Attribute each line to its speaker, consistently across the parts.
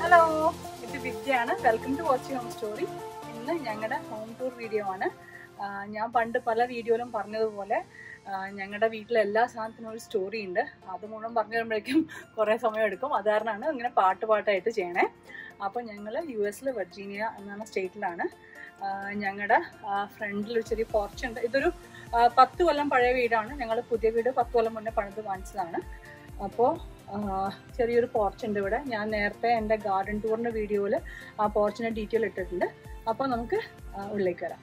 Speaker 1: hello ഇത് വിദ്യയാണ് welcome to watch home story ഇന്ന് ഞങ്ങളുടെ ഹോം ടൂർ വീഡിയോ ആണ് ആ, ഞാൻ പണ്ട് പല വീഡിയോയിലും പറഞ്ഞതുപോലെ ഞങ്ങളുടെ വീട്ടിലെ എല്ലാ സാധനത്തിനും ഒരു സ്റ്റോറി ഉണ്ട് അത് മുഴുവൻ പറഞ്ഞു വരുമ്പോഴേക്കും കുറേ സമയം എടുക്കും അത് കാരണമാണ് ഇങ്ങനെ പാട്ട് പാട്ടായിട്ട് ചെയ്യണേ അപ്പോൾ ഞങ്ങൾ യു എസിൽ വെർജീനിയ എന്ന സ്റ്റേറ്റിലാണ് ഞങ്ങളുടെ ഫ്രണ്ടിൽ ഒരു ചെറിയ പോർച്ച് ഉണ്ട് ഇതൊരു ആ, പത്ത് കൊല്ലം പഴയ വീടാണ് ഞങ്ങൾ പുതിയ വീട് പത്ത് കൊല്ലം മുന്നേ പണിത് വാങ്ങിച്ചതാണ് അപ്പോൾ ചെറിയൊരു പോർച്ച് ഉണ്ട് ഇവിടെ ഞാൻ നേരത്തെ എൻ്റെ ഗാർഡൻ ടൂറിൻ്റെ വീഡിയോയിൽ ആ പോർച്ചിൻ്റെ ഡീറ്റെയിൽ ഇട്ടിട്ടുണ്ട് അപ്പോൾ നമുക്ക് ആ, ഉള്ളിലേക്ക് വരാം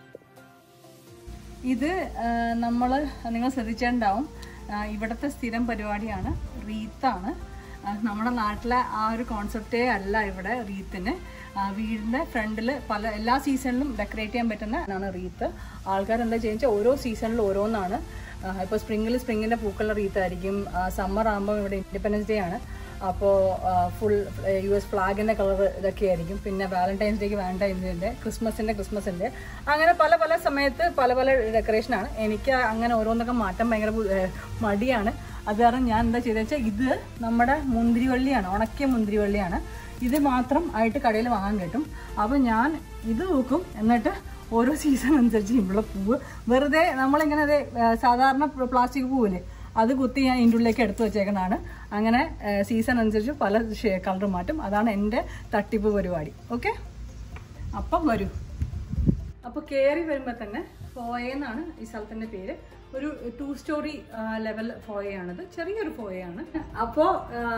Speaker 1: ഇത് നമ്മൾ നിങ്ങൾ ശ്രദ്ധിച്ചിട്ടുണ്ടാവും ആ, ഇവിടുത്തെ സ്ഥിരം പരിപാടിയാണ് റീത്താണ് ആ, നമ്മുടെ നാട്ടിലെ ആ ഒരു കോൺസെപ്റ്റേ അല്ല ഇവിടെ റീത്തിന് ആ, വീടിൻ്റെ ഫ്രണ്ടിൽ പല എല്ലാ സീസണിലും ഡെക്കറേറ്റ് ചെയ്യാൻ പറ്റുന്ന ആണ് റീത്ത് ആൾക്കാർ എന്താ ചെയ്യുക ഓരോ സീസണിലും ഓരോന്നാണ് ഇപ്പോൾ സ്പ്രിങ്ങിൽ സ്പ്രിങ്ങിൻ്റെ പൂക്കളുടെ റീത്തായിരിക്കും സമ്മർ ആകുമ്പോൾ ഇവിടെ ഇൻഡിപെൻഡൻസ് ഡേ ആണ് അപ്പോൾ ഫുൾ യു എസ് ഫ്ലാഗിൻ്റെ കളർ ഇതൊക്കെ ആയിരിക്കും പിന്നെ വാലന്റൈൻസ് ഡേക്ക് വാലന്റൈൻസിൻ്റെ ക്രിസ്മസിൻ്റെ ക്രിസ്മസിൻ്റെ അങ്ങനെ പല പല സമയത്ത് പല പല ഡെക്കറേഷനാണ് എനിക്ക് അങ്ങനെ ഓരോന്നൊക്കെ മാറ്റാൻ ഭയങ്കര ബു- ഏഹ് മടിയാണ് അത് കാരണം ഞാൻ എന്താ ചെയ്തതെന്ന് വെച്ചാൽ ഇത് നമ്മുടെ മുന്തിരിവള്ളിയാണ് ഉണക്കിയ മുന്തിരിവള്ളിയാണ് ഇത് മാത്രം ആയിട്ട് കടയിൽ വാങ്ങാൻ കിട്ടും അപ്പോൾ ഞാൻ ഇത് നോക്കും എന്നിട്ട് ഓരോ സീസൺ അനുസരിച്ച് ഇവിടെ പൂവ് വെറുതെ നമ്മളിങ്ങനെ ദേ, ഏഹ് സാധാരണ പ്ലാസ്റ്റിക് പൂവില്ലേ അത് കുത്തി ഞാൻ ഇതിൻ്റെ ഉള്ളിലേക്ക് എടുത്തു വെച്ചേക്കണതാണ് അങ്ങനെ സീസൺ അനുസരിച്ച് പല കളർ മാറ്റും അതാണ് എൻ്റെ തട്ടിപ്പ് പരിപാടി ഓക്കെ അപ്പം വരൂ അപ്പോൾ കയറി വരുമ്പോൾ തന്നെ ഫോയെന്നാണ് ഈ സ്ഥലത്തിൻ്റെ പേര് ഒരു ടു സ്റ്റോറി ലെവൽ ഫോയയാണിത് ചെറിയൊരു ഫോയയാണ് അപ്പോൾ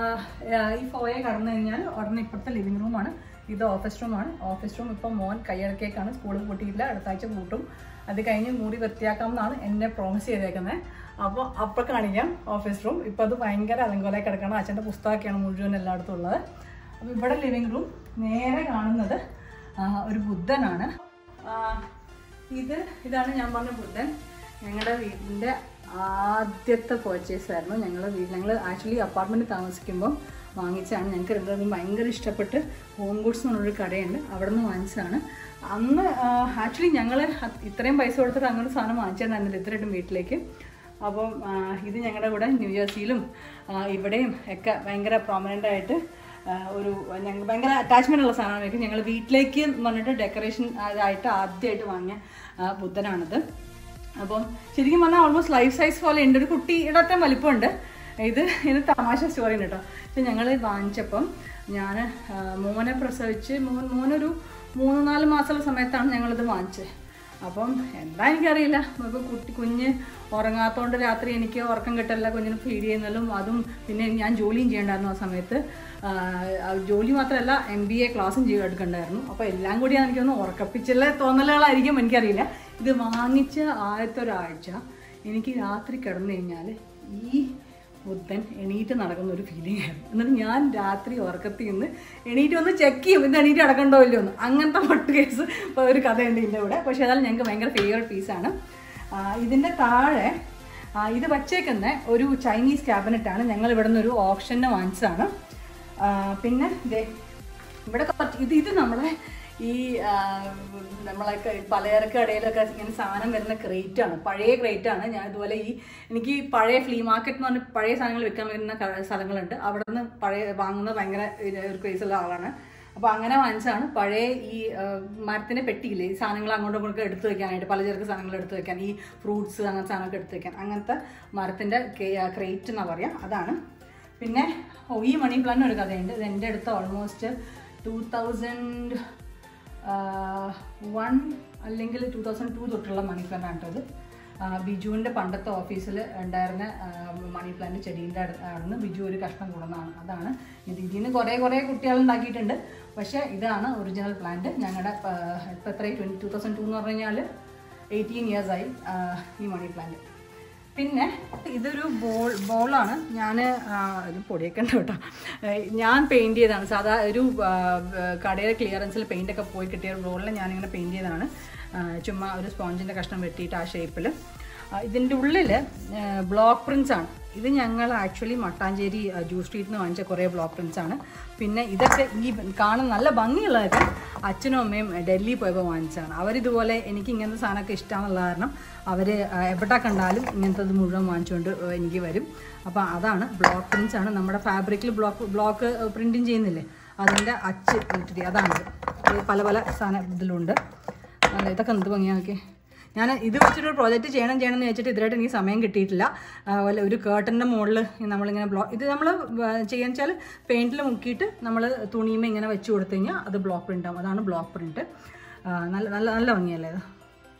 Speaker 1: ഈ ഫോയ കടന്നു കഴിഞ്ഞാൽ ഉടനെ ഇപ്പോഴത്തെ ലിവിങ് റൂമാണ് ഇത് ഓഫീസ് റൂമാണ് ഓഫീസ് റൂം ഇപ്പോൾ മോൻ കൈയടക്കേക്കാണ് സ്കൂളിൽ പൂട്ടിയില്ല അടുത്ത ആഴ്ച പൂട്ടും അത് കഴിഞ്ഞ് മൂടി വൃത്തിയാക്കാമെന്നാണ് എന്നെ പ്രോമിസ് ചെയ്തേക്കുന്നത് അപ്പോൾ അപ്പോൾ കാണിക്കാം ഓഫീസ് റൂം ഇപ്പോൾ അത് ഭയങ്കര അലങ്കോലായി കിടക്കണം അച്ഛൻ്റെ പുസ്തകമൊക്കെയാണ് മുഴുവൻ എല്ലായിടത്തും ഉള്ളത് അപ്പോൾ ഇവിടെ ലിവിങ് റൂം നേരെ കാണുന്നത് ആ, ഒരു ബുദ്ധനാണ് ആ, ഇത് ഇതാണ് ഞാൻ പറഞ്ഞ ബുദ്ധൻ ഞങ്ങളുടെ വീടിൻ്റെ ആദ്യത്തെ പർച്ചേസ് ആയിരുന്നു ഞങ്ങൾ വീട് ഞങ്ങൾ ആക്ച്വലി അപ്പാർട്ട്മെൻറ്റ് താമസിക്കുമ്പോൾ വാങ്ങിച്ചതാണ് ഞങ്ങൾക്ക് രണ്ടുപേർക്കും ഭയങ്കര ഇഷ്ടപ്പെട്ട് ഹോം ഗുഡ്സ് എന്ന് പറഞ്ഞൊരു കടയുണ്ട് അവിടെ നിന്ന് വാങ്ങിച്ചതാണ് അന്ന് ആക്ച്വലി ഞങ്ങൾ ഇത്രയും പൈസ കൊടുത്തിട്ട് അങ്ങനെ ഒരു സാധനം വാങ്ങിച്ചിട്ടുണ്ടായിരുന്നില്ല ഇത്രയായിട്ടും വീട്ടിലേക്ക് അപ്പം ആ, ഇത് ഞങ്ങളുടെ കൂടെ ന്യൂ ജേഴ്സിയിലും ആ, ഇവിടെയും ഒക്കെ ഭയങ്കര പ്രോമിനൻ്റ് ആയിട്ട് ആ, ഒരു ഞങ്ങൾ ഭയങ്കര അറ്റാച്ച്മെൻ്റ് ഉള്ള സാധനമായിരിക്കും ഞങ്ങൾ വീട്ടിലേക്ക് എന്ന് പറഞ്ഞിട്ട് ഡെക്കറേഷൻ ആയിട്ട് ആദ്യമായിട്ട് വാങ്ങിയ ആ, ബുദ്ധനാണിത് അപ്പം ശരിക്കും പറഞ്ഞാൽ ഓൾമോസ്റ്റ് ലൈഫ് സൈസ് പോലെ ഉണ്ട് ഒരു കുട്ടിയുടെ അത്ര വലിപ്പമുണ്ട് ഇത് ഇത് തമാശ സ്റ്റോറി ഉണ്ട് കേട്ടോ പക്ഷെ ഞങ്ങൾ വാങ്ങിച്ചപ്പം ഞാൻ മോനെ പ്രസവിച്ച് മോൻ മോനൊരു മൂന്ന് നാല് മാസമുള്ള സമയത്താണ് ഞങ്ങളിത് വാങ്ങിച്ചത് അപ്പം എന്താ എനിക്കറിയില്ല ഇപ്പോൾ കുട്ടി കുഞ്ഞ് ഉറങ്ങാത്തതുകൊണ്ട് രാത്രി എനിക്ക് ഉറക്കം കിട്ടില്ല കുഞ്ഞിന് ഫീഡ് ചെയ്യുന്നതും അതും പിന്നെ ഞാൻ ജോലിയും ചെയ്യണ്ടായിരുന്നു ആ സമയത്ത് ആ, ആ, ജോലി മാത്രമല്ല എം ബി എ ക്ലാസ്സും ചെയ്ത് എടുക്കണ്ടായിരുന്നു അപ്പോൾ എല്ലാം കൂടി എനിക്കൊന്ന് ഉറക്കപ്പിച്ചുള്ള തോന്നലുകളായിരിക്കും എനിക്കറിയില്ല ഇത് വാങ്ങിച്ച ആദ്യത്തെ ഒരാഴ്ച എനിക്ക് രാത്രി കിടന്നു കഴിഞ്ഞാൽ ഈ ബുദ്ധൻ എണീറ്റ് നടക്കുന്ന ഒരു ഫീലിംഗ് ആയിരുന്നു എന്നിട്ട് ഞാൻ രാത്രി ഉറക്കത്തിൽ നിന്ന് എണീറ്റ് ഒന്ന് ചെക്ക് ചെയ്യും ഇത് എണീറ്റ് നടക്കണ്ടോ ഇല്ലയോ എന്ന് അങ്ങനത്തെ മട്ട് കേസ് ഇപ്പോൾ ഒരു കഥയുണ്ട് ഇതിൻ്റെ ഇവിടെ പക്ഷേ അതായത് ഞങ്ങൾക്ക് ഭയങ്കര ഫേവറേറ്റ് പീസാണ് ഇതിൻ്റെ താഴെ ആ, ഇത് വച്ചേക്കുന്ന ഒരു ചൈനീസ് ക്യാബിനറ്റാണ് ഞങ്ങൾ ഇവിടെ നിന്ന് ഒരു ഓപ്ഷന് വാങ്ങിച്ചതാണ് ആ, പിന്നെ ദേ ഇവിടെ കുറച്ച് ഇത് ഇത് നമ്മളെ ഈ ആ, നമ്മളൊക്കെ പലചരക്ക് കടയിലൊക്കെ ഇങ്ങനെ സാധനം വരുന്ന ക്രേറ്റ് ആണ് പഴയ ക്രേറ്റ് ആണ് ഞാൻ ഇതുപോലെ ഈ എനിക്ക് ഈ പഴയ ഫ്ലീ മാർക്കറ്റ് എന്ന് പറഞ്ഞ പഴയ സാധനങ്ങൾ വിൽക്കാൻ വരുന്ന ക- സ്ഥലങ്ങളുണ്ട് അവിടെ നിന്ന് പഴയ വാങ്ങുന്നത് ഭയങ്കര ഇത് ഒരു ക്രേസുള്ള ആളാണ് അപ്പോൾ അങ്ങനെ വാങ്ങിച്ചതാണ് പഴയ ഈ ആ, മരത്തിന്റെ പെട്ടിയില്ലേ ഈ സാധനങ്ങൾ അങ്ങോട്ടും ഇങ്ങോട്ടും എടുത്തു വെക്കാനായിട്ട് പലചരക്ക് സാധനങ്ങൾ എടുത്തു വെക്കാൻ ഈ ഫ്രൂട്ട്സ് അങ്ങനത്തെ സാധനമൊക്കെ എടുത്തു വെക്കാൻ അങ്ങനത്തെ മരത്തിന്റെ ക്രേറ്റ് എന്നാ പറയാ അതാണ് പിന്നെ ഓ ഈ മണി പ്ലാൻ ഒരു കഥയുണ്ട് ഇത് എൻ്റെ അടുത്ത് ഓൾമോസ്റ്റ് ടൂ തൗസൻഡ് വൺ അല്ലെങ്കിൽ ടൂ തൗസൻഡ് ടു തൊട്ടുള്ള മണി പ്ലാൻ ആണ് കേട്ടോ ഇത് ആ, ബിജുവിൻ്റെ പണ്ടത്തെ ഓഫീസിൽ ഉണ്ടായിരുന്ന ആ, മണി പ്ലാന്റ് ചെടീൻ്റെ അടുന്ന് ബിജു ഒരു കഷ്ണം കൊടുന്നതാണ് അതാണ് ഇത് ഇതിൽ നിന്ന് കുറേ കുറേ കുട്ടികൾ ഉണ്ടാക്കിയിട്ടുണ്ട് പക്ഷേ ഇതാണ് ഒറിജിനൽ പ്ലാന്റ് ഞങ്ങളുടെ ഇപ്പം എത്രയും ട്വൻറ്റി ടൂ തൗസൻഡ് ടു എന്ന് പറഞ്ഞു കഴിഞ്ഞാൽ എയ്റ്റീൻ ഇയേഴ്സായി ഈ മണി പ്ലാന്റ് പിന്നെ ഇതൊരു ബോൾ ബോളാണ് ഞാൻ ഒരു പൊടിയൊക്കെ ഉണ്ട് കേട്ടോ ഏഹ് ഞാൻ പെയിൻറ് ചെയ്തതാണ് സാധാ ഒരു ആ, കടയുടെ ക്ലിയറൻസിൽ പെയിൻ്റ് ഒക്കെ പോയി കിട്ടിയ ഒരു ബോളിൽ ഞാനിങ്ങനെ പെയിൻറ് ചെയ്തതാണ് ആ, ചുമ്മാ ഒരു സ്പോഞ്ചിൻ്റെ കഷ്ണം വെട്ടിയിട്ട് ആ ഷേപ്പിൽ ഇതിൻ്റെ ഉള്ളിൽ ബ്ലോക്ക് പ്രിൻസ് ആണ് ഇത് ഞങ്ങൾ ആക്ച്വലി മട്ടാഞ്ചേരി ആ, ജൂ സ്ട്രീറ്റിൽ നിന്ന് വാങ്ങിച്ച കുറേ ബ്ലോക്ക് പ്രിൻസ് ആണ് പിന്നെ ഇതൊക്കെ ഈ കാണാൻ നല്ല ഭംഗിയുള്ളതൊക്കെ അച്ഛനും അമ്മയും ഡൽഹി പോയപ്പോൾ വാങ്ങിച്ചതാണ് അവരിതുപോലെ എനിക്ക് ഇങ്ങനത്തെ സാധനമൊക്കെ ഇഷ്ടമാണെന്നുള്ള കാരണം അവർ എവിടെ കണ്ടാലും ഇങ്ങനത്തെ മുഴുവൻ വാങ്ങിച്ചുകൊണ്ട് എനിക്ക് വരും അപ്പോൾ അതാണ് ബ്ലോക്ക് പ്രിൻസ് ആണ് നമ്മുടെ ഫാബ്രിക്കിൽ ബ്ലോക്ക് ബ്ലോക്ക് പ്രിൻറ്റിങ് ചെയ്യുന്നില്ലേ അതിൻ്റെ അച്ച് ഇട്ടിട്ട് അതാണിത് ഇത് പല പല സാധനം ഇതിലുണ്ട് നല്ല ഇതൊക്കെ എന്ത് ഭംഗിയാ നോക്കി ഞാൻ ഇത് വെച്ചിട്ടൊരു പ്രോജക്റ്റ് ചെയ്യണം ചെയ്യണം എന്ന് വെച്ചിട്ട് ഇതുവരായിട്ട് എനിക്ക് സമയം കിട്ടിയിട്ടില്ല ആ, വല്ല ഒരു കേട്ടൻ്റെ മുകളിൽ നമ്മളിങ്ങനെ ബ്ലോ ഇത് നമ്മൾ ചെയ്യാന്ന് വെച്ചാൽ പെയിൻറ്റിൽ മുക്കിയിട്ട് നമ്മൾ തുണിയുമ്പോൾ ഇങ്ങനെ വെച്ച് കൊടുത്തു കഴിഞ്ഞാൽ അത് ബ്ലോക്ക് പ്രിൻ്റ് ആവും അതാണ് ബ്ലോക്ക് പ്രിൻറ്റ് നല്ല നല്ല നല്ല ഭംഗിയല്ലേ ഇത്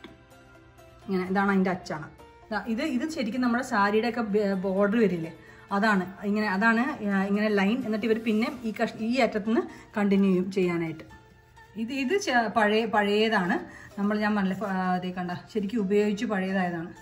Speaker 1: ഇങ്ങനെ ഇതാണ് അതിൻ്റെ അച്ചാണ് ദാ ഇത് ഇത് ശരിക്കും നമ്മുടെ സാരിയുടെ ഒക്കെ ബോർഡർ വരില്ലേ അതാണ് ഇങ്ങനെ അതാണ് ആ, ഇങ്ങനെ ലൈൻ എന്നിട്ട് ഇവർ പിന്നെ ഈ കഷ് ഈ അറ്റത്തുനിന്ന് കണ്ടിന്യൂ ചെയ്യും ചെയ്യാനായിട്ട് ഇത് ഇത് ചെ- പഴയ പഴയതാണ് നമ്മൾ ഞാൻ പറഞ്ഞില്ലേ ഫ- ആ, ദേ കണ്ട ശരിക്കും ഉപയോഗിച്ച് പഴയതായതാണ്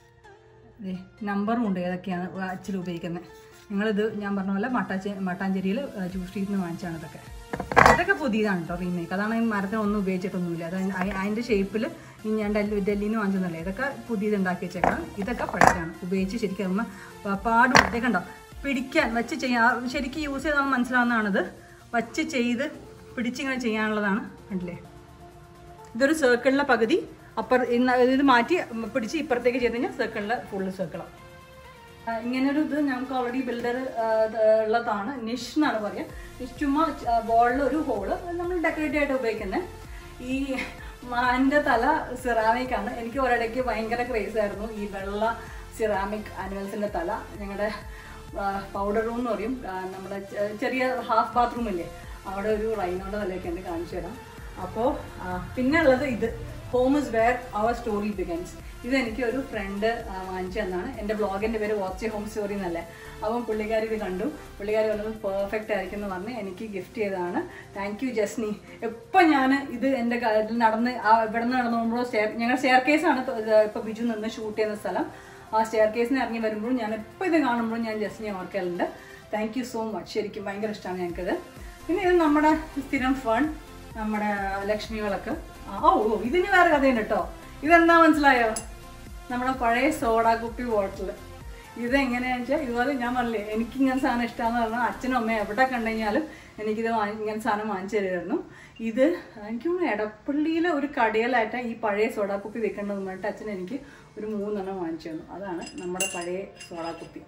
Speaker 1: ദേ നമ്പറും ഉണ്ട് ഏതൊക്കെയാണ് അച്ചിൽ ഉപയോഗിക്കുന്നത് നിങ്ങളിത് ഞാൻ പറഞ്ഞ പോലെ മട്ടാച്ചേ മട്ടാഞ്ചേരിയിൽ ജൂ സ്ട്രീറ്റിൽ നിന്ന് വാങ്ങിച്ചാണ് ഇതൊക്കെ ഇതൊക്കെ പുതിയതാണ് കേട്ടോ റീമേക്ക് അതാണ് ഈ മരത്തിന് ഒന്നും ഉപയോഗിച്ചിട്ടൊന്നുമില്ല അത് അയി- അതിൻ്റെ ഷേപ്പിൽ ഈ ഞാൻ ഡൽഹി ഡൽഹിയിൽ നിന്ന് വാങ്ങിച്ചതല്ലേ ഇതൊക്കെ പുതിയത് ഉണ്ടാക്കി വെച്ചേക്കണം ഇതൊക്കെ പഴയതാണ് ഉപയോഗിച്ച് ശരിക്കും അമ്മ പാടും ഇതൊക്കെ ഉണ്ടോ പിടിക്കാൻ വെച്ച് ചെയ്യാൻ ശരിക്കും യൂസ് ചെയ്താൽ മനസ്സിലാവുന്നതാണിത് വച്ച് ചെയ്ത് പിടിച്ചിങ്ങനെ ചെയ്യാനുള്ളതാണ് കണ്ടില്ലേ ഇതൊരു സർക്കിളിലെ പകുതി അപ്പർ ഇന്ന- ഇത് മാറ്റി പിടിച്ച് ഇപ്പുറത്തേക്ക് ചെയ്ത് കഴിഞ്ഞാൽ സർക്കിളിലെ ഫുള്ള് സർക്കിളാണ് ഇങ്ങനൊരു ഇത് ഞങ്ങൾക്ക് ഓൾറെഡി ബിൽഡർ ഉള്ളതാണ് നിഷ് എന്നാണ് പറയുക നിഷ് ചുമ്മാ ബോളിൽ ഒരു ഹോള് നമ്മൾ ഡെക്കറേറ്റ് ആയിട്ട് ഉപയോഗിക്കുന്നത് ഈ മാൻ്റെ തല സിറാമിക് ആണ് എനിക്ക് ഒരിടയ്ക്ക് ഭയങ്കര ക്രേസ് ആയിരുന്നു ഈ വെള്ള സിറാമിക് ആനിമൽസിൻ്റെ തല ഞങ്ങളുടെ പൗഡർ റൂം എന്ന് പറയും ആ, നമ്മുടെ ചെ- ചെറിയ ഹാഫ് ബാത്റൂം ഇല്ലേ അവിടെ ഒരു റൈനോടെ തലയൊക്കെ ഉണ്ട് കാണിച്ചു തരാം അപ്പോൾ പിന്നെ ഉള്ളത് ഇത് home is where our story begins ഇത് എനിക്ക് ഒരു ഫ്രണ്ട് വാങ്ങിച്ചു തന്നാണ് എൻ്റെ ബ്ലോഗിൻ്റെ പേര് വാച്ച് എ ഹോം സ്റ്റോറി എന്നല്ലേ അപ്പം പുള്ളിക്കാരി ഇത് കണ്ടു പുള്ളിക്കാരി പറഞ്ഞത് പെർഫെക്റ്റ് ആയിരിക്കും എന്ന് പറഞ്ഞ് എനിക്ക് ഗിഫ്റ്റ് ചെയ്തതാണ് താങ്ക് യു ജസ്നി എപ്പം ഞാൻ ഇത് എൻ്റെ ക- ഇതിൽ നടന്ന് ആ ഇവിടെ നിന്ന് നടന്നു പോകുമ്പോൾ സ്റ്റെയർ ഞങ്ങളുടെ സ്റ്റെയർ കേസാണ് ഇപ്പോൾ ബിജു നിന്ന് ഷൂട്ട് ചെയ്യുന്ന സ്ഥലം ആ സ്റ്റെയർ കേസിന് ഇറങ്ങി വരുമ്പോഴും ഞാൻ എപ്പോൾ ഇത് കാണുമ്പോഴും ഞാൻ ജസ്റ്റിനെ ഓർക്കലുണ്ട് താങ്ക് യു സോ മച്ച് ശരിക്കും ഭയങ്കര ഇഷ്ടമാണ് ഞങ്ങൾക്കിത് പിന്നെ ഇത് നമ്മുടെ സ്ഥിരം ഫൺ നമ്മുടെ ലക്ഷ്മി വിളക്ക് ആ, ഓ ഓ ഇതിന് വേറെ കഥയുണ്ട് കേട്ടോ ഇതെന്താ മനസ്സിലായോ നമ്മുടെ പഴയ സോഡ കുപ്പി ബോട്ടിൽ ഇതെങ്ങനെയാണെന്ന് വെച്ചാൽ ഇതുപോലെ ഞാൻ പറഞ്ഞില്ലേ എനിക്ക് ഇങ്ങനെ സാധനം ഇഷ്ടമാണെന്ന് പറഞ്ഞാൽ അച്ഛനും അമ്മയും എവിടെ കണ്ടുകഴിഞ്ഞാലും എനിക്കിത് വാങ്ങി ഇങ്ങനെ സാധനം വാങ്ങിച്ചു തരുമായിരുന്നു ഇത് എനിക്ക് തോന്നുന്നു എടപ്പള്ളിയിലെ ഒരു കടയിലായിട്ട് ഈ പഴയ സോഡ കുപ്പി വെക്കേണ്ടതെന്ന് പറഞ്ഞിട്ട് അച്ഛൻ എനിക്ക് ഒരു മൂന്നെണ്ണം വാങ്ങിച്ചു തന്നു അതാണ് നമ്മുടെ പഴയ സോഡ കുപ്പി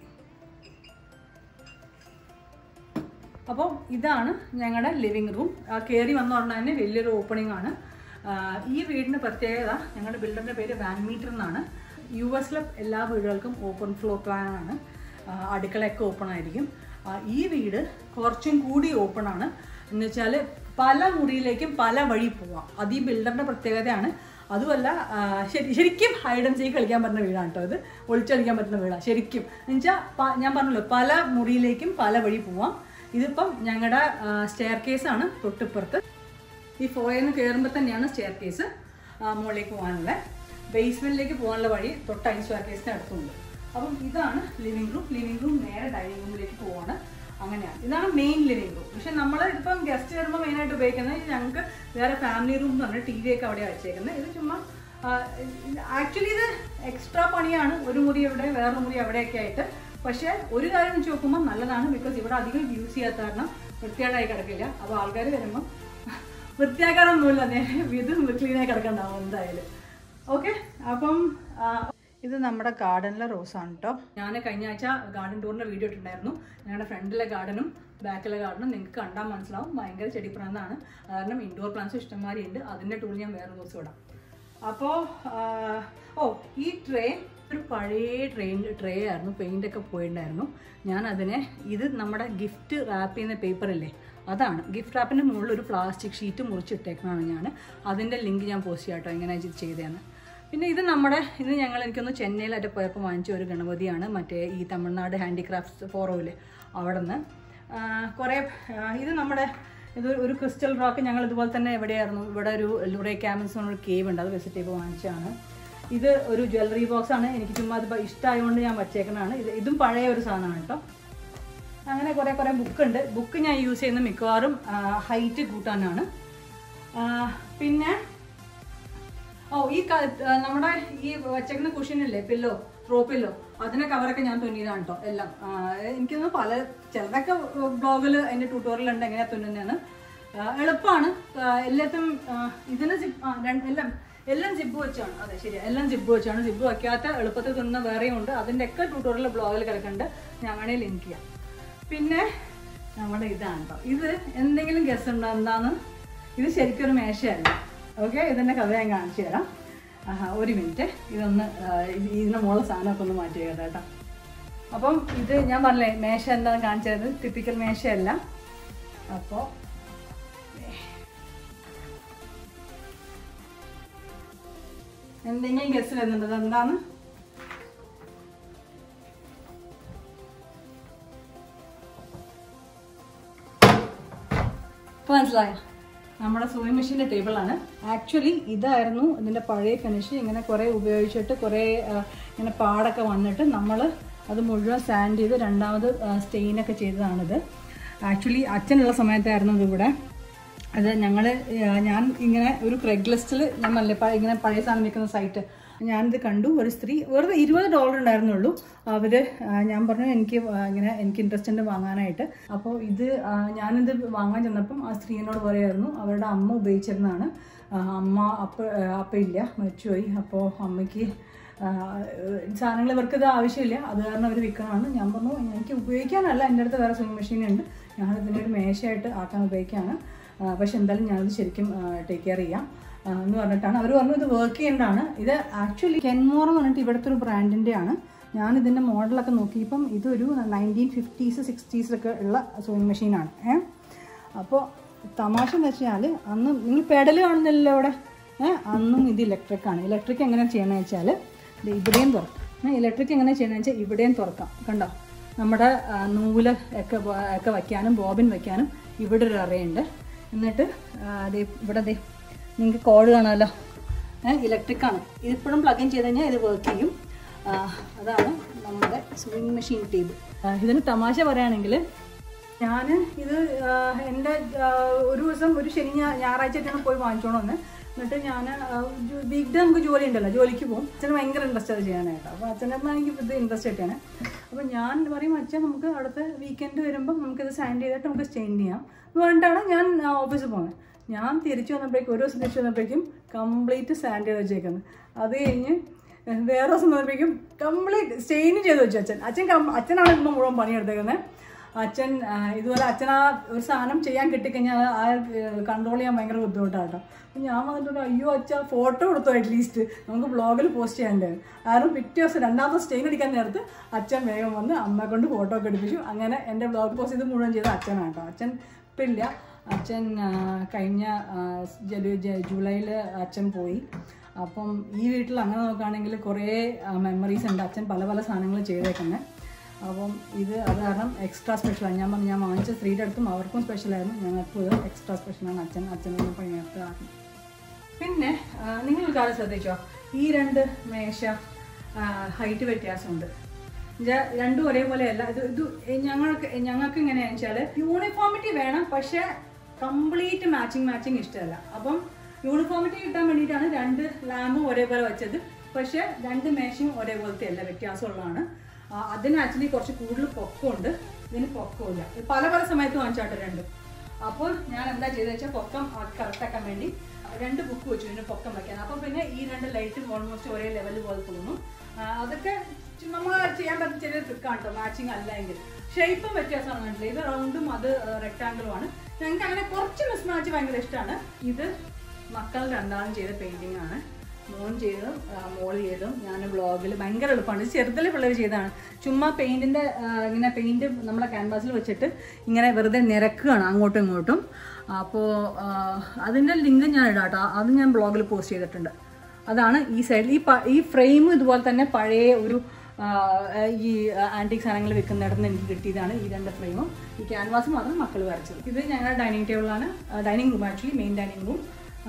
Speaker 1: അപ്പോൾ ഇതാണ് ഞങ്ങളുടെ ലിവിങ് റൂം കയറി വന്ന ഉടനെ തന്നെ വലിയൊരു ഓപ്പണിംഗ് ആണ് ആ, ഈ വീടിൻ്റെ പ്രത്യേകത ഞങ്ങളുടെ ബിൽഡറിൻ്റെ പേര് വാൻ മീറ്റർ എന്നാണ് യു എസിലെ എല്ലാ വീടുകൾക്കും ഓപ്പൺ ഫ്ലോർ പ്ലാൻ ആണ് ആ, അടുക്കളയൊക്കെ ഓപ്പൺ ആയിരിക്കും ആ, ഈ വീട് കുറച്ചും കൂടി ഓപ്പൺ ആണ് എന്ന് വെച്ചാൽ പല മുറിയിലേക്കും പല വഴി പോവാം അത് ഈ ബിൽഡറിൻ്റെ പ്രത്യേകതയാണ് അതുമല്ല ആ, ശരി ശരിക്കും ഹൈഡ് ആൻഡ് സീക്ക് കളിക്കാൻ പറ്റുന്ന വീടാണ് കേട്ടോ ഇത് ഒളിച്ചടിക്കാൻ പറ്റുന്ന വീടാണ് ശരിക്കും എന്നുവെച്ചാൽ ഞാൻ പറഞ്ഞല്ലോ പല മുറിയിലേക്കും പല വഴി പോവാം ഇതിപ്പം ഞങ്ങളുടെ സ്റ്റെയർ കേസാണ് തൊട്ടിപ്പുറത്ത് ഈ ഫോയെന്ന് കയറുമ്പോൾ തന്നെയാണ് സ്റ്റെയർ കേസ് മുകളിലേക്ക് പോകാനുള്ള ബേസ്മെന്റിലേക്ക് പോകാനുള്ള വഴി തൊട്ട് ഈ സ്റ്റെയർ കേസിന് അടുത്തുണ്ട് അപ്പം ഇതാണ് ലിവിംഗ് റൂം ലിവിംഗ് റൂം നേരെ ഡൈനിങ് റൂമിലേക്ക് പോവാണ് അങ്ങനെയാണ് ഇതാണ് മെയിൻ ലിവിംഗ് റൂം പക്ഷെ നമ്മൾ ഇപ്പം ഗസ്റ്റ് വരുമ്പോൾ മെയിനായിട്ട് ഉപയോഗിക്കുന്നത് ഞങ്ങൾക്ക് വേറെ ഫാമിലി റൂം എന്ന് പറഞ്ഞാൽ ടി വി ഒക്കെ അവിടെ വെച്ചേക്കുന്നത് ഇത് ചുമ്മാ ആക്ച്വലി ഇത് എക്സ്ട്രാ പണിയാണ് ഒരു മുറി ഇവിടെ വേറെ മുറി അവിടെയൊക്കെ ആയിട്ട് പക്ഷേ ഒരു കാര്യം വെച്ച് നോക്കുമ്പോൾ നല്ലതാണ് ബിക്കോസ് ഇവിടെ അധികം യൂസ് ചെയ്യാത്ത കാരണം വൃത്തികേടായി കിടക്കില്ല അപ്പോൾ ആൾക്കാർ വരുമ്പോൾ വൃത്തിയാക്കാനൊന്നുമില്ല നേരെ ഇത് ക്ലീനായി കിടക്കണ്ടാവും എന്തായാലും ഓക്കെ അപ്പം ആ, ഇത് നമ്മുടെ ഗാർഡനിലെ റോസാണ് കേട്ടോ ഞാൻ കഴിഞ്ഞ ആഴ്ച ഗാർഡൻ ടൂറിൻ്റെ വീഡിയോ ഇട്ടിട്ടുണ്ടായിരുന്നു ഞങ്ങളുടെ ഫ്രണ്ടിലെ ഗാർഡനും ബാക്കിലെ ഗാർഡനും നിങ്ങൾക്ക് കണ്ടാൽ മനസ്സിലാവും ഭയങ്കര ചെടിപ്രാന്താണ് കാരണം ഇൻഡോർ പ്ലാന്റ്സ് ഇഷ്ടംമാതിരി ഉണ്ട് അതിൻ്റെ ടൂർ ഞാൻ വേറെ ദിവസം ഇടാം അപ്പോൾ ഓ ഈ ട്രേ ഒരു പഴയ ട്രെയിൻ ട്രേ ആയിരുന്നു പെയിൻ്റ് ഒക്കെ പോയിട്ടുണ്ടായിരുന്നു ഞാൻ അതിനെ ഇത് നമ്മുടെ ഗിഫ്റ്റ് റാപ്പ് ചെയ്യുന്ന പേപ്പറില്ലേ അതാണ് ഗിഫ്റ്റ് റാപ്പിൻ്റെ മുകളിൽ ഒരു പ്ലാസ്റ്റിക് ഷീറ്റ് മുറിച്ചിട്ടേക്കണതാണ് ഞാൻ അതിൻ്റെ ലിങ്ക് ഞാൻ പോസ്റ്റ് ചെയ്യാം കേട്ടോ എങ്ങനെ ഇത് ചെയ്തതെന്ന് പിന്നെ ഇത് നമ്മുടെ ഇത് ഞങ്ങൾ എനിക്കൊന്ന് ചെന്നൈയിലായിട്ട് പോയപ്പോൾ വാങ്ങിച്ച ഒരു ഗണപതിയാണ് മറ്റേ ഈ തമിഴ്നാട് ഹാൻഡിക്രാഫ്റ്റ്സ് ഫോറോയില് അവിടെ നിന്ന് കുറേ ആ, ഇത് നമ്മുടെ ഇത് ഒരു ക്രിസ്റ്റൽ റോക്ക് ഞങ്ങൾ ഇതുപോലെ തന്നെ എവിടെയായിരുന്നു ഇവിടെ ഒരു ലുറേ ക്യാമൻസ് എന്നൊരു കേവ് ഉണ്ട് അത് വിസിറ്റ് ചെയ്ത് വാങ്ങിച്ചതാണ് ഇത് ഒരു ജ്വല്ലറി ബോക്സ് ആണ് എനിക്ക് ചുമ്മാ അത് ഇഷ്ടമായതുകൊണ്ട് ഞാൻ വച്ചേക്കുന്നതാണ് ഇത് ഇതും പഴയ ഒരു സാധനമാണ് കേട്ടോ അങ്ങനെ കുറേ കുറേ ബുക്ക് ഉണ്ട് ബുക്ക് ഞാൻ യൂസ് ചെയ്യുന്ന മിക്കവാറും ഹൈറ്റ് കൂട്ടാനാണ് ആ, പിന്നെ ഓ ഈ ക- ആ, നമ്മുടെ ഈ വച്ചേക്കുന്ന കുഷ്യനില്ലേ പില്ലോ ത്രോ പില്ലോ അതിനെ കവറൊക്കെ ഞാൻ തുന്നിയതാണ് കേട്ടോ എല്ലാം ആ, എനിക്ക് തോന്നുന്നു പല ചിലതൊക്കെ ബ്ലോഗിൽ അതിൻ്റെ ട്യൂട്ടോറിയൽ ഉണ്ട് എങ്ങനെയാ തുന്നുന്നതെന്ന് ആ, എളുപ്പമാണ് ആ, എല്ലാത്തും ആ, ഇതിന് സിപ്പ് ആ രണ്ട് എല്ലാം എല്ലാം സിബ് വെച്ചാണ് അതെ ശരി എല്ലാം സിബ് വെച്ചാണ് സിബ് വയ്ക്കാത്ത എളുപ്പത്തിൽ തുന്നുന്ന വേറെയും ഉണ്ട് അതിൻ്റെ ഒക്കെ ട്യൂട്ടോറിയൽ ബ്ലോഗിൽ കിടക്കുന്നുണ്ട് ഞാൻ വേണേൽ ലിങ്ക് ചെയ്യാം പിന്നെ നമ്മുടെ ഇതാണ് കേട്ടോ ഇത് എന്തെങ്കിലും ഗസ് ഉണ്ടോ എന്താന്ന് ഇത് ശരിക്കും ഒരു മേശയല്ല ഓക്കെ ഇതിൻ്റെ കഥ ഞാൻ കാണിച്ചു തരാം ആഹാ, ഒരു മിനിറ്റ് ഇതൊന്ന് ആ, ഇത് ഇതിൻ്റെ മുകളിൽ സാധനമൊക്കെ ഒന്ന് മാറ്റി വെക്കട്ടെ കേട്ടോ അപ്പം ഇത് ഞാൻ പറഞ്ഞില്ലേ മേശ എന്താണെന്ന് കാണിച്ചത് ടിപ്പിക്കൽ മേശയല്ല അപ്പോൾ എന്തെങ്കിലും ഗസ് വരുന്നുണ്ട് ഇത് എന്താണ് ഇപ്പോൾ മനസ്സിലായോ നമ്മുടെ സൂയിങ് മെഷീൻ്റെ ടേബിളാണ് ആക്ച്വലി ഇതായിരുന്നു ഇതിൻ്റെ പഴയ ഫിനിഷ് ഇങ്ങനെ കുറേ ഉപയോഗിച്ചിട്ട് കുറേ ആ, ഇങ്ങനെ പാടൊക്കെ വന്നിട്ട് നമ്മൾ അത് മുഴുവൻ സാൻഡ് ചെയ്ത് രണ്ടാമത് സ്റ്റെയിനൊക്കെ ചെയ്തതാണിത് ആക്ച്വലി അച്ഛനുള്ള സമയത്തായിരുന്നു ഇതിവിടെ അത് ഞങ്ങൾ ഞാൻ ഇങ്ങനെ ഒരു ക്രെഗ് ലിസ്റ്റിൽ ഞാൻ നല്ല പ- ഇങ്ങനെ പഴയ സാധനം വിൽക്കുന്ന സൈറ്റ് ഞാനിത് കണ്ടു ഒരു സ്ത്രീ വെറുതെ ഇരുപത് ഡോളർ ഉണ്ടായിരുന്നുള്ളൂ അവർ ഞാൻ പറഞ്ഞു എനിക്ക് ആ, ഇങ്ങനെ എനിക്ക് ഇൻട്രസ്റ്റ് ഉണ്ട് വാങ്ങാനായിട്ട് അപ്പോൾ ഇത് ആ, ഞാനിത് വാങ്ങാൻ ചെന്നപ്പം ആ സ്ത്രീനോട് പറയായിരുന്നു അവരുടെ അമ്മ ഉപയോഗിച്ചിരുന്നതാണ് ആ, അമ്മ അപ്പ അപ്പ ഇല്ല മരിച്ചുപോയി അപ്പോൾ അമ്മയ്ക്ക് സാധനങ്ങൾ ഇവർക്ക് ഇത് ആവശ്യമില്ല അത് കാരണം അവർ വിൽക്കണമാണ് ഞാൻ പറഞ്ഞു എനിക്ക് ഉപയോഗിക്കാനല്ല എൻ്റെ അടുത്ത് വേറെ സ്വിങ് മെഷീൻ ഉണ്ട് ഞാൻ ഇതിൻ്റെ ഒരു മേശയായിട്ട് ആക്കാൻ ഉപയോഗിക്കുകയാണ് ആ, പക്ഷെ എന്തായാലും ഞാനത് ശരിക്കും ടേക്ക് കെയർ ചെയ്യാം ആ, എന്ന് പറഞ്ഞിട്ടാണ് അവർ പറഞ്ഞു ഇത് വർക്ക് ചെയ്യേണ്ടതാണ് ഇത് ആക്ച്വലി കെൻമോർ എന്ന് പറഞ്ഞിട്ട് ഇവിടുത്തെ ഒരു ബ്രാൻഡിൻ്റെ ആണ് ഞാൻ ഇതിൻ്റെ മോഡലൊക്കെ നോക്കിയപ്പം ഇതൊരു നയൻറ്റീൻ ഫിഫ്റ്റീസ് സിക്സ്റ്റീസിലൊക്കെ ഉള്ള സൂയിങ് മെഷീനാണ് ഏ അപ്പോൾ തമാശ എന്ന് വെച്ചാൽ അന്ന് നിങ്ങൾ പെഡൽ കാണുന്നില്ലല്ലോ അവിടെ ഏഹ് അന്നും ഇത് ഇലക്ട്രിക് ആണ് ഇലക്ട്രിക് എങ്ങനെ ചെയ്യണമെന്ന് വെച്ചാൽ ഇത് ഇവിടെയും തുറക്കാം ഇലക്ട്രിക് എങ്ങനെ ചെയ്യണമെന്ന് വെച്ചാൽ ഇവിടെയും തുറക്കാം കണ്ടോ നമ്മുടെ ആ, നൂല് ഒക്കെ വ- ഒക്കെ വയ്ക്കാനും ബോബിൻ വയ്ക്കാനും ഇവിടെ ഒരു അറയുണ്ട് എന്നിട്ട് ആ, ദേ ഇവിടെ ദേ നിങ്ങൾക്ക് കോഡ് കാണാമല്ലോ ഏഹ് ഇലക്ട്രിക് ആണ് ഇതിപ്പോഴും പ്ലഗ് ഇൻ ചെയ്ത് കഴിഞ്ഞാൽ ഇത് വർക്ക് ചെയ്യും ആ, അതാണ് നമ്മുടെ സ്വിങ് മെഷീൻ ടേബിൾ ഇതിന് തമാശ പറയുകയാണെങ്കിൽ ഞാൻ ഇത് ആ, എൻ്റെ ആ, ഒരു ദിവസം ഒരു ശനി ഞാ- ഞായറാഴ്ചയായിട്ടാണ് പോയി വാങ്ങിച്ചോണ്ട് വന്നത് എന്നിട്ട് ഞാൻ വീക്ക് ഡേ നമുക്ക് ജോലി ഉണ്ടല്ലോ ജോലിക്ക് പോകും അച്ഛന് ഭയങ്കര ഇൻട്രസ്റ്റ് അത് ചെയ്യാനായിട്ട് അപ്പോൾ അച്ഛൻ്റെ അമ്മ എനിക്ക് ഇത് ഇൻട്രസ്റ്റ് ആയിട്ടാണ് അപ്പോൾ ഞാൻ പറയും അച്ഛൻ നമുക്ക് അടുത്ത വീക്കെൻഡ് വരുമ്പോൾ നമുക്കിത് സാൻഡ് ചെയ്തിട്ട് നമുക്ക് സ്റ്റെയിൻ ചെയ്യാം എന്ന് പറഞ്ഞിട്ടാണ് ഞാൻ ഓഫീസിൽ പോകുന്നത് ഞാൻ തിരിച്ചു വന്നപ്പോഴേക്കും ഒരു ദിവസം തിരിച്ചു വന്നപ്പോഴേക്കും കംപ്ലീറ്റ് സാൻഡ് ചെയ്ത് വെച്ചേക്കുന്നത് അത് കഴിഞ്ഞ് വേറെ ദിവസം വന്നപ്പോഴേക്കും കംപ്ലീറ്റ് സ്റ്റെയിൻ ചെയ്ത് വെച്ചു അച്ഛൻ അച്ഛൻ കം- അച്ഛനാണ് ഇപ്പം മുഴുവൻ പണിയെടുത്തേക്കുന്നത് അച്ഛൻ ആ, ഇതുപോലെ അച്ഛൻ ആ ഒരു സാധനം ചെയ്യാൻ കിട്ടിക്കഴിഞ്ഞാൽ ആ കൺട്രോൾ ചെയ്യാൻ ഭയങ്കര ബുദ്ധിമുട്ടാണ് കേട്ടോ അപ്പം ഞാൻ വന്നിട്ട് അയ്യോ അച്ഛ ഫോട്ടോ എടുത്തു അറ്റ്ലീസ്റ്റ് നമുക്ക് ബ്ലോഗിൽ പോസ്റ്റ് ചെയ്യണ്ടേ കാരണം പിറ്റേ ദിവസം രണ്ടാമത്തെ സ്റ്റെയിൻ അടിക്കാൻ നേരത്ത് അച്ഛൻ വേഗം വന്ന് അമ്മയെ കൊണ്ട് ഫോട്ടോ ഒക്കെ എടുപ്പിച്ചു അങ്ങനെ എൻ്റെ ബ്ലോഗ് പോസ്റ്റ് ഇത് മുഴുവൻ ചെയ്ത അച്ഛനാണ് കേട്ടോ അച്ഛൻ ഇപ്പം ഇല്ല അച്ഛൻ ആ, കഴിഞ്ഞ ജൂലൈയിൽ അച്ഛൻ പോയി അപ്പം ഈ വീട്ടിൽ അങ്ങനെ നോക്കുകയാണെങ്കിൽ കുറേ മെമ്മറീസ് ഉണ്ട് അച്ഛൻ പല പല സാധനങ്ങൾ ചെയ്തേക്കുന്നത് അപ്പം ഇത് അത് കാരണം എക്സ്ട്രാ സ്പെഷ്യലാണ് ഞാൻ പറഞ്ഞു ഞാൻ വാങ്ങിച്ച സ്ത്രീയുടെ അടുത്തും അവർക്കും സ്പെഷ്യലായിരുന്നു ഞങ്ങൾക്കും ഇത് എക്സ്ട്രാ സ്പെഷ്യലാണ് അച്ഛൻ അച്ഛനൊന്നും പണിയെടുത്ത് ആക്കി പിന്നെ ആ, നിങ്ങൾ ഒരു കാര്യം ശ്രദ്ധിച്ചോ ഈ രണ്ട് മേശ ഹൈറ്റ് വ്യത്യാസമുണ്ട് ഇത് രണ്ടും ഒരേപോലെയല്ല ഇത് ഇത് ഞങ്ങൾക്ക് ഞങ്ങൾക്ക് എങ്ങനെയാണെന്ന് വെച്ചാൽ യൂണിഫോമിറ്റി വേണം പക്ഷേ കംപ്ലീറ്റ് മാച്ചിങ് മാച്ചിങ് ഇഷ്ടമല്ല അപ്പം യൂണിഫോമിറ്റി കിട്ടാൻ വേണ്ടിയിട്ടാണ് രണ്ട് ലാമ്പും ഒരേപോലെ വെച്ചത് പക്ഷേ രണ്ട് മേശയും ഒരേപോലത്തെ അല്ല വ്യത്യാസമുള്ളതാണ് ആ, അതിന് ആക്ച്വലി കുറച്ച് കൂടുതൽ പൊക്കമുണ്ട് ഇതിന് പൊക്കമില്ല ഇത് പല പല സമയത്ത് വാങ്ങിച്ചാട്ടെ രണ്ടും അപ്പോൾ ഞാൻ എന്താ ചെയ്തത് വെച്ചാൽ പൊക്കം കറക്റ്റ് ആക്കാൻ വേണ്ടി രണ്ട് ബുക്ക് വെച്ചു ഇതിന് പൊക്കം വെക്കാൻ അപ്പം പിന്നെ ഈ രണ്ട് ലൈറ്റും ഓൾമോസ്റ്റ് ഒരേ ലെവൽ പോലെ തോന്നും ആ, അതൊക്കെ ചു- നമ്മൾ ചെയ്യാൻ പറ്റുന്ന ചെറിയ ട്രിക്കാണ് കേട്ടോ മാച്ചിങ് അല്ല എങ്കിൽ ഷേപ്പും വ്യത്യാസമാണ് കണ്ടില്ല ഇത് റൗണ്ടും അത് റെക്ടാങ്കിളും ആണ് ഞങ്ങൾക്ക് അങ്ങനെ കുറച്ച് മിസ് മാച്ച് ഭയങ്കര ഇഷ്ടമാണ് ഇത് മക്കൾ രണ്ടാളും ചെയ്ത പെയിന്റിംഗ് ആണ് മോൻ ചെയ്തതും ആ, മോള് ചെയ്തതും ഞാൻ ബ്ലോഗിൽ ഭയങ്കര എളുപ്പമാണ് ഇത് ചെറുതിലെ പിള്ളേർ ചെയ്തതാണ് ചുമ്മാ പെയിന്റിന്റെ ഇങ്ങനെ പെയിന്റ് നമ്മളെ ക്യാൻവാസിൽ വെച്ചിട്ട് ഇങ്ങനെ വെറുതെ നിരക്കുകയാണ് അങ്ങോട്ടും ഇങ്ങോട്ടും അപ്പോൾ അതിൻ്റെ ലിങ്ക് ഞാൻ ഇടാം കേട്ടോ അത് ഞാൻ ബ്ലോഗിൽ പോസ്റ്റ് ചെയ്തിട്ടുണ്ട് അതാണ് ഈ സൈഡിൽ ഈ പ- ഈ ഫ്രെയിം ഇതുപോലെ തന്നെ പഴയ ഒരു ആ, ഈ ആൻറ്റിക് സാധനങ്ങൾ വിൽക്കുന്നിടത്ത് നിന്ന് എനിക്ക് കിട്ടിയതാണ് ഈ രണ്ട് ഫ്രെയിമും ഈ ക്യാൻവാസ് മാത്രം മക്കൾ വരച്ചത് ഇത് ഞങ്ങളുടെ ഡൈനിങ് ടേബിളാണ് dining room actually main dining room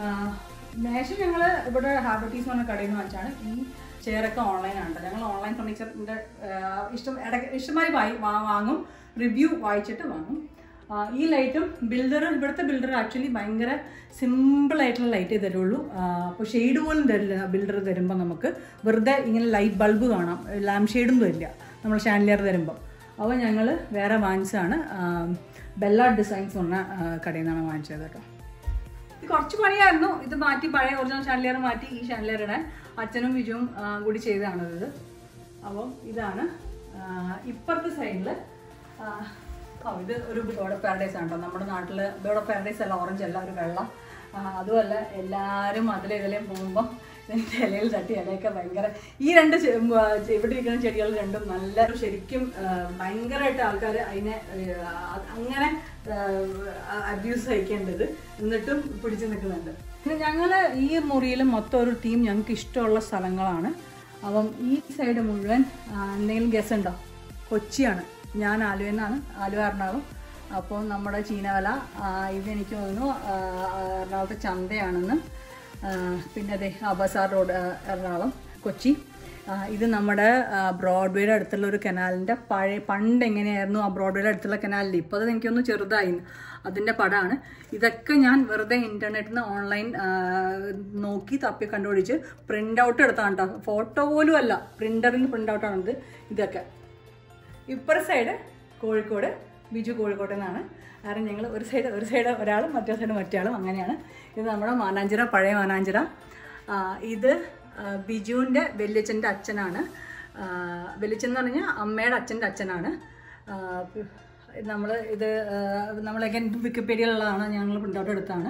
Speaker 1: മേശ ഞങ്ങൾ ഇവിടെ ഹാബിറ്റീസ് പറഞ്ഞ കടയിൽ നിന്ന് വാങ്ങിച്ചാണ് ഈ ചെയറൊക്കെ ഓൺലൈനാണ് ഞങ്ങൾ ഓൺലൈൻ ഫർണിച്ചറിൻ്റെ ഇഷ്ടം ഇടയ്ക്ക് ഇഷ്ടമായി വായി വാ- വാങ്ങും റിവ്യൂ വായിച്ചിട്ട് വാങ്ങും ആ, ഈ ലൈറ്റും ബിൽഡർ ഇവിടുത്തെ ബിൽഡർ ആക്ച്വലി ഭയങ്കര സിമ്പിൾ ആയിട്ടുള്ള ലൈറ്റേ തരുള്ളൂ അപ്പോൾ ഷെയ്ഡ് പോലും തരില്ല ബിൽഡർ തരുമ്പോൾ നമുക്ക് വെറുതെ ഇങ്ങനെ ലൈറ്റ് ബൾബ് കാണാം ലാമ്പ് ഷെയ്ഡും തരില്ല നമ്മൾ ഷാൻലിയർ തരുമ്പോൾ അപ്പോൾ ഞങ്ങൾ വേറെ വാങ്ങിച്ചതാണ് ബെല്ല ഡിസൈൻസ് പറഞ്ഞ ആ, കടയിൽ നിന്നാണ് വാങ്ങിച്ചത് കേട്ടോ ഇത് കുറച്ച് പണിയായിരുന്നു ഇത് മാറ്റി പഴയ ഒറിജിനൽ ഷാൻലിയർ മാറ്റി ഈ ഷാൻലിയർ ഇടാൻ അച്ഛനും വിജുവും ആ, കൂടി ചെയ്തതാണിത് അപ്പം ഇതാണ് ആ, ഇപ്പുറത്തെ സൈഡിൽ ആ ഇത് ഒരു ബേർഡ് ഓഫ് പാരഡൈസ് ആണ് കേട്ടോ നമ്മുടെ നാട്ടിൽ ബേർഡ് ഓഫ് പാരഡൈസ് അല്ല ഓറഞ്ച് അല്ല ഒരു വെള്ളം ആ, അതുമല്ല എല്ലാവരും അതിലെ ഇതിലേയും പോകുമ്പോൾ ഇതിൻ്റെ ഇലയിൽ തട്ടി ഇലയൊക്കെ ഭയങ്കര ഈ രണ്ട് ചെ- ഉം, ആ, ചെ- ഇവിടെ ഇരിക്കുന്ന ചെടികൾ രണ്ടും നല്ല ശരിക്കും ആ, ഭയങ്കരമായിട്ട് ആൾക്കാർ അതിനെ ആ, അങ്ങനെ അബ്യൂസ് സഹിക്കേണ്ടത് എന്നിട്ടും പിടിച്ചു നിൽക്കുന്നുണ്ട് പിന്നെ ഞങ്ങൾ ഈ മുറിയിൽ മൊത്തം ഒരു ടീം ഞങ്ങൾക്ക് ഇഷ്ടമുള്ള സ്ഥലങ്ങളാണ് അപ്പം ഈ സൈഡ് മുഴുവൻ ആ, എന്തെങ്കിലും ഗസ് ഉണ്ടോ കൊച്ചിയാണ് ഞാൻ ആലുവയിൽ നിന്നാണ് ആലുവ എറണാകുളം അപ്പോൾ നമ്മുടെ ചീനവല ആ, ഇതെനിക്ക് തോന്നുന്നു ആ, എറണാകുളത്തെ ചന്തയാണെന്ന് ആ, പിന്നെ അതെ അബസാർ റോഡ് ആ, എറണാകുളം കൊച്ചി ആ, ഇത് നമ്മുടെ ആ, ബ്രോഡ്വേയുടെ അടുത്തുള്ള ഒരു കനാലിൻ്റെ പഴയ പണ്ട് എങ്ങനെയായിരുന്നു ആ ബ്രോഡ്വേയുടെ അടുത്തുള്ള കനാലിൽ ഇപ്പോൾ അത് എനിക്കൊന്ന് ചെറുതായി അതിൻ്റെ പടമാണ് ഇതൊക്കെ ഞാൻ വെറുതെ ഇൻ്റർനെറ്റിൽ നിന്ന് ഓൺലൈൻ നോക്കി തപ്പി കണ്ടുപിടിച്ച് പ്രിൻ്റ് ഔട്ട് എടുത്താണ് കേട്ടോ ഫോട്ടോ പോലും അല്ല പ്രിൻ്ററിൽ പ്രിൻ്റ് ഔട്ടാണിത് ഇതൊക്കെ ഇപ്പുറ സൈഡ് കോഴിക്കോട് ബിജു കോഴിക്കോട് നിന്നാണ് കാരണം ഞങ്ങൾ ഒരു സൈഡ് ഒരു സൈഡ് ഒരാളും മറ്റേ സൈഡ് മറ്റേ ആളും അങ്ങനെയാണ് ഇത് നമ്മുടെ മാനാഞ്ചിറ പഴയ മാനാഞ്ചിറ ആ, ഇത് ആ, ബിജുവിൻ്റെ വല്യച്ഛൻ്റെ അച്ഛനാണ് ആ, വല്യച്ഛൻ എന്ന് പറഞ്ഞാൽ അമ്മയുടെ അച്ഛൻ്റെ അച്ഛനാണ് നമ്മൾ ഇത് നമ്മളൊക്കെ വിക്കിപീഡിയയിലുള്ളതാണ് ഞങ്ങൾ പ്രിൻ്റ് ഔട്ട് എടുത്താണ്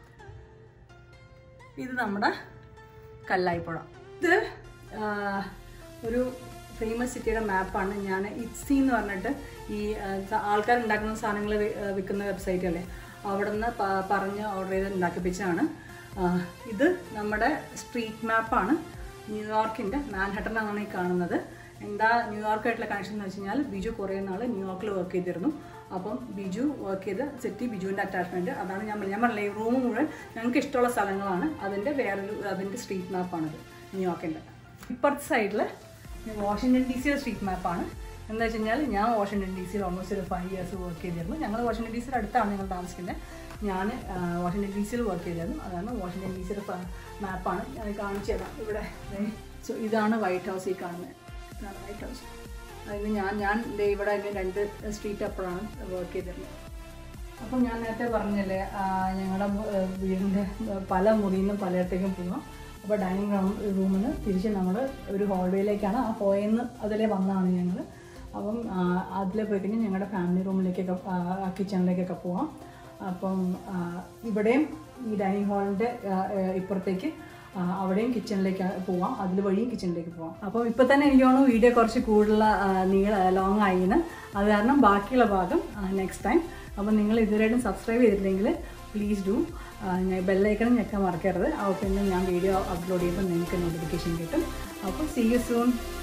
Speaker 1: ഇത് നമ്മുടെ കല്ലായിപ്പുഴ ഇത് ആ, ഒരു ഫേമസ് സിറ്റിയുടെ മാപ്പാണ് ഞാൻ ഇറ്റ്സി എന്ന് പറഞ്ഞിട്ട് ഈ ആൾക്കാർ ഉണ്ടാക്കുന്ന സാധനങ്ങൾ വിൽക്കുന്ന വെബ്സൈറ്റ് അല്ലേ അവിടെ നിന്ന് പറഞ്ഞ് ഓർഡർ ചെയ്ത് ഉണ്ടാക്കിപ്പിച്ചതാണ് ആ, ഇത് നമ്മുടെ സ്ട്രീറ്റ് മാപ്പാണ് ന്യൂയോർക്കിൻ്റെ മാൻഹട്ടനാണ് ഈ കാണുന്നത് എന്താ ന്യൂയോർക്കായിട്ടുള്ള കണക്ഷൻ എന്ന് വെച്ച് കഴിഞ്ഞാൽ ബിജു കുറേ നാൾ ന്യൂയോർക്കിൽ വർക്ക് ചെയ്തിരുന്നു അപ്പം ബിജു വർക്ക് ചെയ്ത സിറ്റി ബിജുവിൻ്റെ അറ്റാച്ച്മെൻറ്റ് അതാണ് ഞാൻ പറഞ്ഞത് ഞാൻ പറഞ്ഞില്ല ഈ റൂം മുഴുവൻ ഞങ്ങൾക്ക് ഇഷ്ടമുള്ള സ്ഥലങ്ങളാണ് അതിൻ്റെ വേറൊരു അതിൻ്റെ സ്ട്രീറ്റ് മാപ്പാണിത് ന്യൂയോർക്കിൻ്റെ ഇപ്പുറത്തെ സൈഡിൽ വാഷിങ്ടൺ ഡി സിയുടെ സ്ട്രീറ്റ് മാപ്പാണ് എന്താ വെച്ച് കഴിഞ്ഞാൽ ഞാൻ വാഷിങ്ടൺ ഡി സിയിൽ ഓൾമോസ്റ്റ് ഒരു ഫൈവ് ഇയേഴ്സ് വർക്ക് ചെയ്തിരുന്നു ഞങ്ങൾ വാഷിങ്ടൺ ഡി സിയുടെ അടുത്താണ് ഞങ്ങൾ താമസിക്കുന്നത് ഞാൻ വാഷിങ്ടൺ ഡി സിയിൽ വർക്ക് ചെയ്തിരുന്നു അതാണ് വാഷിങ്ടൺ ഡി സിയുടെ മാപ്പാണ് ഞാൻ കാണിച്ചു തരാം ഇവിടെ സോ ഇതാണ് വൈറ്റ് ഹൗസ് ഈ കാണുന്നത് ഇതാണ് വൈറ്റ് ഹൗസ് അതിന് ഞാൻ ഞാൻ ദേ ഇവിടെ അതിന് രണ്ട് സ്ട്രീറ്റ് അപ്പുറമാണ് വർക്ക് ചെയ്തിരുന്നത് അപ്പം ഞാൻ നേരത്തെ പറഞ്ഞല്ലേ ഞങ്ങളുടെ വീടിൻ്റെ പല മുറിയിൽ നിന്നും പലയിടത്തേക്കും പോകാം അപ്പോൾ ഡൈനിങ് റൂം റൂമിൽ നിന്ന് തിരിച്ച് നമ്മൾ ഒരു ഹോൾവേയിലേക്കാണ് ആ ഹോയിൽ നിന്ന് അതിലെ വന്നതാണ് ഞങ്ങൾ അപ്പം അതിൽ പോയി കഴിഞ്ഞാൽ ഞങ്ങളുടെ ഫാമിലി റൂമിലേക്കൊക്കെ ആ കിച്ചണിലേക്കൊക്കെ പോവാം അപ്പം ആ, ഇവിടെയും ഈ ഡൈനിങ് ഹാളിൻ്റെ ഇപ്പുറത്തേക്ക് ആ, അവിടെയും കിച്ചണിലേക്ക് പോവാം അതിൽ വഴിയും കിച്ചണിലേക്ക് പോവാം അപ്പോൾ ഇപ്പോൾ തന്നെ എനിക്ക് തോന്നുന്നു വീഡിയോ കുറച്ച് കൂടുതൽ ആ, നീള ലോങ് ആയിന്ന് അത് കാരണം ബാക്കിയുള്ള ഭാഗം നെക്സ്റ്റ് ടൈം അപ്പോൾ നിങ്ങൾ ഇതുവരെയായിട്ടും സബ്സ്ക്രൈബ് ചെയ്തിട്ടില്ലെങ്കിൽ പ്ലീസ് ഡു ബെല്ലൈക്കണം ഞെക്കാൻ മറക്കരുത് അപ്പോൾ പിന്നെ ഞാൻ വീഡിയോ അപ്ലോഡ് ചെയ്യുമ്പോൾ നിങ്ങൾക്ക് നോട്ടിഫിക്കേഷൻ കിട്ടും അപ്പോൾ സീ യു സൂൺ